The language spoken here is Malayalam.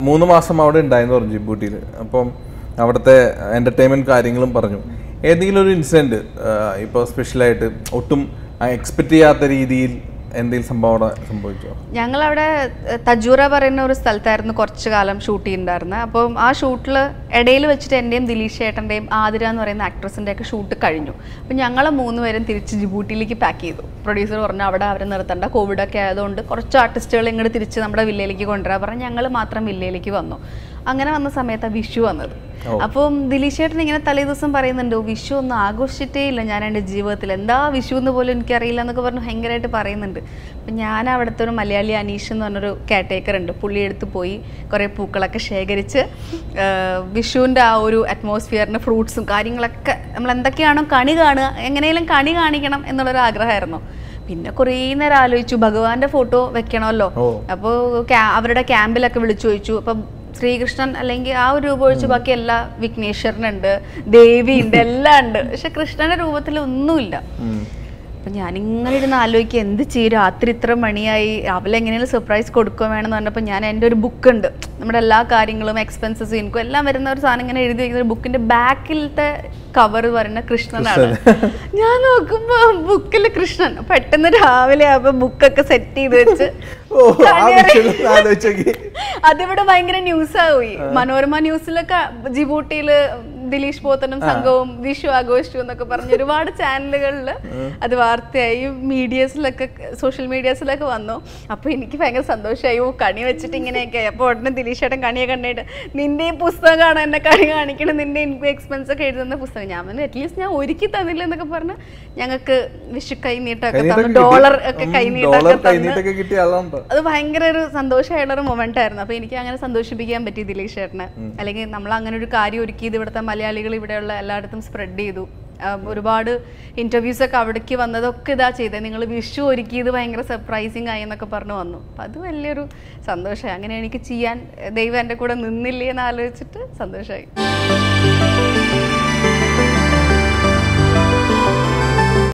മൂന്ന് മാസം അവിടെ ഉണ്ടായെന്ന് പറഞ്ഞു ജിബൂട്ടിയിൽ അപ്പം അവിടുത്തെ എൻ്റർടൈൻമെൻറ്റ് കാര്യങ്ങളും പറഞ്ഞു ഏതെങ്കിലും ഒരു ഇൻസിഡൻറ്റ് ഇപ്പോൾ സ്പെഷ്യലായിട്ട് ഒട്ടും എക്സ്പെക്റ്റ് ചെയ്യാത്ത രീതിയിൽ എന്തെങ്കിലും സംഭവം അവിടെ സംഭവിച്ചോ ഞങ്ങളവിടെ ഏഹ്, തജൂറ പറയുന്ന ഒരു സ്ഥലത്തായിരുന്നു കുറച്ച് കാലം ഷൂട്ട് ചെയ്യുന്നുണ്ടായിരുന്നത് അപ്പം ആ ഷൂട്ടിൽ ഇടയിൽ വെച്ചിട്ട് എൻ്റെയും ദിലീഷ് ചേട്ടൻ്റെയും ആതിര എന്ന് പറയുന്ന ആക്ട്രസിൻ്റെ ഒക്കെ ഷൂട്ട് കഴിഞ്ഞു അപ്പം ഞങ്ങൾ മൂന്നുപേരും തിരിച്ച് ജിബൂട്ടിയിലേക്ക് പാക്ക് ചെയ്തു പ്രൊഡ്യൂസർ പറഞ്ഞു അവിടെ അവരെ നിർത്തണ്ട കോവിഡൊക്കെ ആയതുകൊണ്ട് കുറച്ച് ആർട്ടിസ്റ്റുകൾ ഇങ്ങോട്ട് തിരിച്ച് നമ്മുടെ വില്ലയിലേക്ക് കൊണ്ടുവരാൻ പറഞ്ഞ് ഞങ്ങൾ മാത്രം വില്ലയിലേക്ക് വന്നു അങ്ങനെ വന്ന സമയത്താണ് വിഷു വന്നത് അപ്പം ദിലീഷ് ചേട്ടൻ ഇങ്ങനെ തലേ ദിവസം പറയുന്നുണ്ട് "ഓ, വിഷു ഒന്നും ആഘോഷിച്ചിട്ടേ ഇല്ല ഞാൻ എൻ്റെ ജീവിതത്തിൽ എന്താ വിഷു എന്ന് പോലും എനിക്കറിയില്ല എന്നൊക്കെ പറഞ്ഞ് ഭയങ്കരമായിട്ട് പറയുന്നുണ്ട് അപ്പം ഞാൻ അവിടുത്തെ ഒരു മലയാളി അനീഷ് എന്ന് പറഞ്ഞൊരു കെയർടേക്കർ ഉണ്ട് പുള്ളി എടുത്ത് പോയി കുറേ പൂക്കളൊക്കെ ശേഖരിച്ച് വിഷുവിൻ്റെ ആ ഒരു അറ്റ്മോസ്ഫിയറിന് ഫ്രൂട്ട്സും കാര്യങ്ങളൊക്കെ നമ്മൾ എന്തൊക്കെയാണോ കണി കാണുക എങ്ങനെയും കണി കാണിക്കണം എന്നുള്ളൊരു ആഗ്രഹമായിരുന്നു പിന്നെ കുറേ നേരം ആലോചിച്ചു ഭഗവാന്റെ ഫോട്ടോ വെക്കണമല്ലോ ഓ. അപ്പോൾ അവരുടെ ക്യാമ്പിലൊക്കെ വിളിച്ചു ചോദിച്ചു അപ്പം ശ്രീകൃഷ്ണൻ അല്ലെങ്കിൽ ആ ഒരു രൂപം ഒഴിച്ച് ബാക്കി എല്ലാ വിഘ്നേശ്വരനുണ്ട് ദേവിയുണ്ട് എല്ലാം ഉണ്ട് പക്ഷെ കൃഷ്ണന്റെ രൂപത്തിൽ ഒന്നുമില്ല ഉം. അപ്പൊ ഞാനിങ്ങനെ ഇരുന്ന് ആലോചിക്കുക എന്ത് ചെയ്യും രാത്രി ഇത്ര മണിയായി രാവിലെ എങ്ങനെയാണ് സർപ്രൈസ് കൊടുക്കുക വേണമെന്ന് പറഞ്ഞപ്പോൾ ഞാൻ എൻ്റെ ഒരു ബുക്ക് ഉണ്ട് നമ്മുടെ എല്ലാ കാര്യങ്ങളും എക്സ്പെൻസസ് ഇൻകം എല്ലാം വരുന്ന ഒരു സാധനം ഇങ്ങനെ എഴുതി വയ്ക്കുന്ന ബുക്കിന്റെ ബാക്കിലത്തെ കവർ പറയുന്ന കൃഷ്ണനാണ് ഞാൻ നോക്കുമ്പോ ബുക്കിൽ കൃഷ്ണൻ പെട്ടെന്ന് രാവിലെ ആകുമ്പോ ബുക്കൊക്കെ സെറ്റ് ചെയ്ത് വെച്ച് ഓ ആ കണിയറ- വിഷയം ഒന്ന് ആലോചിച്ചോക്കി അതിവിടെ ഭയങ്കര ന്യൂസ് ആയി മനോരമ ന്യൂസിലൊക്കെ ജിബൂട്ടിയില് ദിലീഷ് പോത്തനും സംഘവും വിഷു ആഘോഷിച്ചു എന്നൊക്കെ പറഞ്ഞ് ഒരുപാട് ചാനലുകളിൽ അത് വാർത്തയായി മീഡിയസിലൊക്കെ സോഷ്യൽ മീഡിയസിലൊക്കെ വന്നു അപ്പൊ എനിക്ക് ഭയങ്കര സന്തോഷമായി ഓ കണി വെച്ചിട്ട് ഇങ്ങനെയൊക്കെ ആയി. അപ്പൊ ഉടനെ ദിലീഷ് ചേട്ടൻ കണിയെ കണ്ടിട്ട് നിന്റെ ഈ പുസ്തകമാണ് എന്നെ കണി കാണിക്കണം നിന്റെ ഇൻകം എക്സ്പെൻസ് ഒക്കെ എഴുതുന്ന പുസ്തകം ഞാൻ പറഞ്ഞു അറ്റ്ലീസ്റ്റ് ഞാൻ ഒരുക്കി തന്നില്ല എന്നൊക്കെ പറഞ്ഞ് ഞങ്ങൾക്ക് വിഷു കൈനീട്ടമൊക്കെ തന്നു ഡോളർ ഒക്കെ ഡോളർ കൈനീട്ടമൊക്കെ തന്ന് കൈനീട്ടൊക്കെ കിട്ടിയ ആളാണ് അത് ഭയങ്കര ഒരു സന്തോഷമായുള്ള ഒരു മൊമെന്റ് ആയിരുന്നു അപ്പൊ എനിക്ക് അങ്ങനെ സന്തോഷിപ്പിക്കാൻ പറ്റി ദിലീഷ് ചേട്ടനെ അല്ലെങ്കിൽ നമ്മൾ അങ്ങനെ ഒരു കാര്യം ഒരുക്കിയത് ഇവിടുത്തെ മലയാളികൾ ഇവിടെയുള്ള എല്ലായിടത്തും സ്പ്രെഡ് ചെയ്തു ആ, ഒരുപാട് ഇന്റർവ്യൂസ് ഒക്കെ അവിടേക്ക് വന്നതൊക്കെ ഇതാ ചെയ്തത് നിങ്ങൾ വിഷു ഒരുക്കിയത് ഭയങ്കര സർപ്രൈസിങ് ആയി എന്നൊക്കെ പറഞ്ഞു വന്നു അപ്പം അത് വലിയൊരു സന്തോഷമായി അങ്ങനെ എനിക്ക് ചെയ്യാൻ ദൈവം എൻ്റെ കൂടെ നിന്നില്ലേ എന്ന് ആലോചിച്ചിട്ട് സന്തോഷമായി